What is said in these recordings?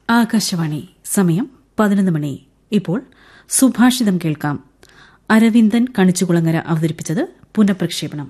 ആകാശവാണി സമയം പതിനൊന്ന് മണി ഇപ്പോൾ സുഭാഷിതം കേൾക്കാം അരവിന്ദൻ കണിച്ചുകുളങ്ങര അവതരിപ്പിച്ചത് പുനഃപ്രക്ഷേപണം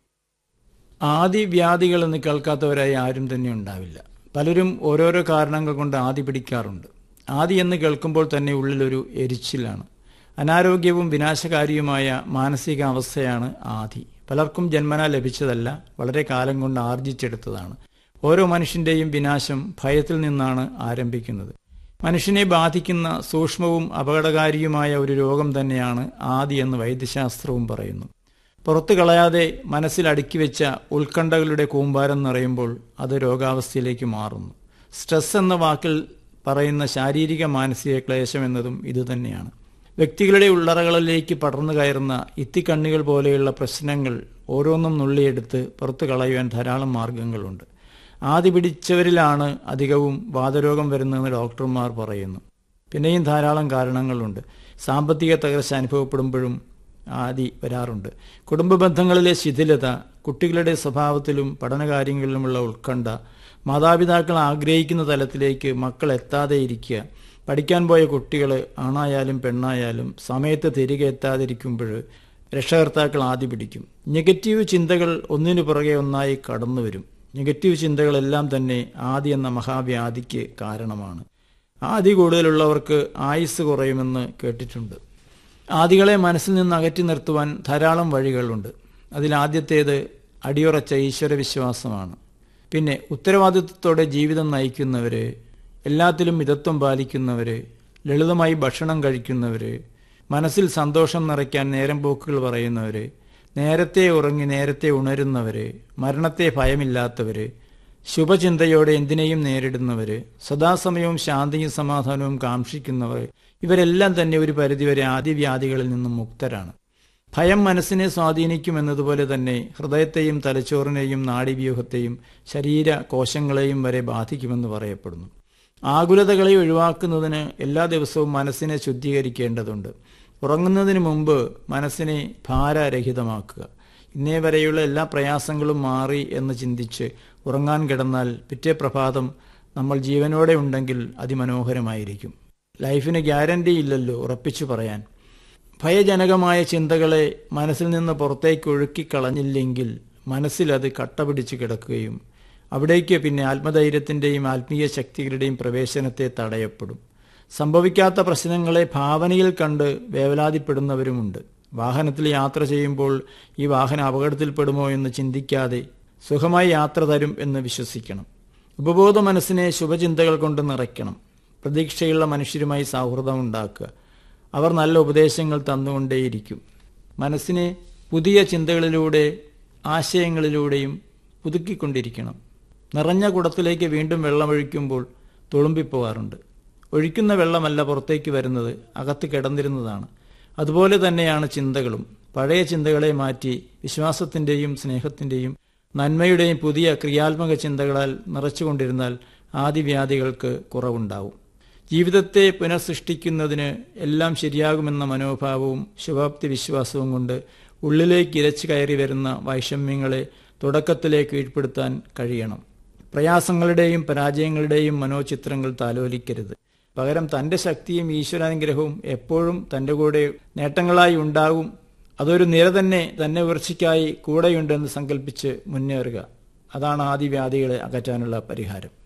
ആദിവ്യാധികൾ എന്ന് കേൾക്കാത്തവരായി ആരും തന്നെ ഉണ്ടാവില്ല പലരും ഓരോരോ കാരണങ്ങൾ കൊണ്ട് ആദി പിടിക്കാറുണ്ട് ആദി എന്ന് കേൾക്കുമ്പോൾ തന്നെ ഉള്ളിലൊരു എരിച്ചിലാണ് അനാരോഗ്യവും വിനാശകാരിയുമായ മാനസിക അവസ്ഥയാണ് ആദി പലർക്കും ജന്മന ലഭിച്ചതല്ല വളരെ കാലം കൊണ്ട് ആർജിച്ചെടുത്തതാണ് ഓരോ മനുഷ്യന്റെയും വിനാശം ഭയത്തിൽ നിന്നാണ് ആരംഭിക്കുന്നത് മനുഷ്യനെ ബാധിക്കുന്ന സൂക്ഷ്മവും അപകടകാരിയുമായ ഒരു രോഗം തന്നെയാണ് ആദി എന്ന് വൈദ്യശാസ്ത്രവും പറയുന്നു പുറത്തു കളയാതെ മനസ്സിൽ അടുക്കി വെച്ച ഉത്കണ്ഠകളുടെ കൂമ്പാരം നിറയുമ്പോൾ അത് രോഗാവസ്ഥയിലേക്ക് മാറുന്നു സ്ട്രെസ് എന്ന വാക്കിൽ പറയുന്ന ശാരീരിക മാനസിക ക്ലേശം എന്നതും ഇതുതന്നെയാണ് വ്യക്തികളുടെ ഉള്ളറകളിലേക്ക് പടർന്നു കയറുന്ന ഇത്തിക്കണ്ണികൾ പോലെയുള്ള പ്രശ്നങ്ങൾ ഓരോന്നും നുള്ളിയെടുത്ത് പുറത്തു കളയുവാൻ ധാരാളം മാർഗങ്ങളുണ്ട് ആദ്യ പിടിച്ചവരിലാണ് അധികവും വാതരോഗം വരുന്നതെന്ന് ഡോക്ടർമാർ പറയുന്നു പിന്നെയും ധാരാളം കാരണങ്ങളുണ്ട് സാമ്പത്തിക തകർച്ച അനുഭവപ്പെടുമ്പോഴും ആദി വരാറുണ്ട് കുടുംബ ബന്ധങ്ങളിലെ ശിഥിലത കുട്ടികളുടെ സ്വഭാവത്തിലും പഠനകാര്യങ്ങളിലുമുള്ള ഉത്കണ്ഠ മാതാപിതാക്കൾ ആഗ്രഹിക്കുന്ന തലത്തിലേക്ക് മക്കൾ എത്താതെ ഇരിക്കുക പഠിക്കാൻ പോയ കുട്ടികൾ ആണായാലും പെണ്ണായാലും സമയത്ത് തിരികെ എത്താതിരിക്കുമ്പോൾ രക്ഷകർത്താക്കൾ ആദ്യ പിടിക്കും നെഗറ്റീവ് ചിന്തകൾ ഒന്നിനു പുറകെ ഒന്നായി കടന്നു വരും നെഗറ്റീവ് ചിന്തകളെല്ലാം തന്നെ ആദി എന്ന മഹാവ്യാധിക്ക് കാരണമാണ് ആദി കൂടുതലുള്ളവർക്ക് ആയുസ് കുറയുമെന്ന് കേട്ടിട്ടുണ്ട് ആദികളെ മനസ്സിൽ നിന്ന് അകറ്റി നിർത്തുവാൻ ധാരാളം വഴികളുണ്ട് അതിലാദ്യത്തേത് അടിയുറച്ച ഈശ്വരവിശ്വാസമാണ് പിന്നെ ഉത്തരവാദിത്വത്തോടെ ജീവിതം നയിക്കുന്നവര് എല്ലാത്തിലും മിതത്വം പാലിക്കുന്നവര് ലളിതമായി ഭക്ഷണം കഴിക്കുന്നവര് മനസ്സിൽ സന്തോഷം നിറയ്ക്കാൻ നേരം പോക്കുകൾ പറയുന്നവര് നേരത്തെ ഉറങ്ങി നേരത്തെ ഉണരുന്നവര് മരണത്തെ ഭയമില്ലാത്തവര് ശുഭചിന്തയോടെ എന്തിനേയും നേരിടുന്നവര് സദാസമയവും ശാന്തിയും സമാധാനവും കാക്ഷിക്കുന്നവർ ഇവരെല്ലാം തന്നെ ഒരു പരിധിവരെ ആദിവ്യാധികളിൽ നിന്നും മുക്തരാണ് ഭയം മനസ്സിനെ സ്വാധീനിക്കുമെന്നതുപോലെ തന്നെ ഹൃദയത്തെയും തലച്ചോറിനെയും നാഡീവ്യൂഹത്തെയും ശരീര കോശങ്ങളെയും വരെ ബാധിക്കുമെന്ന് പറയപ്പെടുന്നു ആകുലതകളെ ഒഴിവാക്കുന്നതിന് എല്ലാ ദിവസവും മനസ്സിനെ ശുദ്ധീകരിക്കേണ്ടതുണ്ട് ഉറങ്ങുന്നതിന് മുമ്പ് മനസ്സിനെ ഭാരരഹിതമാക്കുക ഇന്നേ വരെയുള്ള എല്ലാ പ്രയാസങ്ങളും മാറി എന്ന് ചിന്തിച്ച് ഉറങ്ങാൻ കിടന്നാൽ പിറ്റേ പ്രഭാതം നമ്മൾ ജീവനോടെ ഉണ്ടെങ്കിൽ അതിമനോഹരമായിരിക്കും ലൈഫിന് ഗ്യാരണ്ടി ഇല്ലല്ലോ ഉറപ്പിച്ചു പറയാൻ ഭയജനകമായ ചിന്തകളെ മനസ്സിൽ നിന്ന് പുറത്തേക്ക് ഒഴുക്കിക്കളഞ്ഞില്ലെങ്കിൽ മനസ്സിൽ അത് കട്ട പിടിച്ച് കിടക്കുകയും അവിടേക്ക് പിന്നെ ആത്മധൈര്യത്തിന്റെയും ആത്മീയ ശക്തികളുടെയും പ്രവേശനത്തെ തടയപ്പെടും സംഭവിക്കാത്ത പ്രശ്നങ്ങളെ ഭാവനയിൽ കണ്ട് വേവലാതിപ്പെടുന്നവരുമുണ്ട് വാഹനത്തിൽ യാത്ര ചെയ്യുമ്പോൾ ഈ വാഹനം അപകടത്തിൽപ്പെടുമോ എന്ന് ചിന്തിക്കാതെ സുഖമായി യാത്ര തരും എന്ന് വിശ്വസിക്കണം ഉപബോധ മനസ്സിനെ ശുഭചിന്തകൾ കൊണ്ട് നിറയ്ക്കണം പ്രതീക്ഷയുള്ള മനുഷ്യരുമായി സൗഹൃദം ഉണ്ടാക്കുക അവർ നല്ല ഉപദേശങ്ങൾ തന്നുകൊണ്ടേയിരിക്കും മനസ്സിനെ പുതിയ ചിന്തകളിലൂടെ ആശയങ്ങളിലൂടെയും പുതുക്കിക്കൊണ്ടിരിക്കണം നിറഞ്ഞ കുടത്തിലേക്ക് വീണ്ടും വെള്ളമൊഴിക്കുമ്പോൾ തുളുമ്പിപ്പോകാറുണ്ട് ഒഴിക്കുന്ന വെള്ളമല്ല പുറത്തേക്ക് വരുന്നത് അകത്ത് കിടന്നിരുന്നതാണ് അതുപോലെ തന്നെയാണ് ചിന്തകളും പഴയ ചിന്തകളെ മാറ്റി വിശ്വാസത്തിന്റെയും സ്നേഹത്തിന്റെയും നന്മയുടെയും പുതിയ ക്രിയാത്മക ചിന്തകളാൽ നിറച്ചുകൊണ്ടിരുന്നാൽ ആദിവ്യാധികൾക്ക് കുറവുണ്ടാവും ജീവിതത്തെ പുനഃസൃഷ്ടിക്കുന്നതിന് എല്ലാം ശരിയാകുമെന്ന മനോഭാവവും ശുഭാപ്തി വിശ്വാസവും കൊണ്ട് ഉള്ളിലേക്ക് ഇരച്ചു കയറി വരുന്ന വൈഷമ്യങ്ങളെ തുടക്കത്തിലേക്ക് കീഴ്പ്പെടുത്താൻ കഴിയണം പ്രയാസങ്ങളുടെയും പരാജയങ്ങളുടെയും മനോചിത്രങ്ങൾ താലോലിക്കരുത് പകരം തന്റെ ശക്തിയും ഈശ്വരാനുഗ്രഹവും എപ്പോഴും തന്റെ കൂടെ നേട്ടങ്ങളായി ഉണ്ടാകും അതൊരു നിര തന്നെ തന്നെ ഉയർച്ചയ്ക്കായി കൂടെയുണ്ടെന്ന് സങ്കല്പിച്ച് മുന്നേറുക അതാണ് ആദിവ്യാധികളെ അകറ്റാനുള്ള പരിഹാരം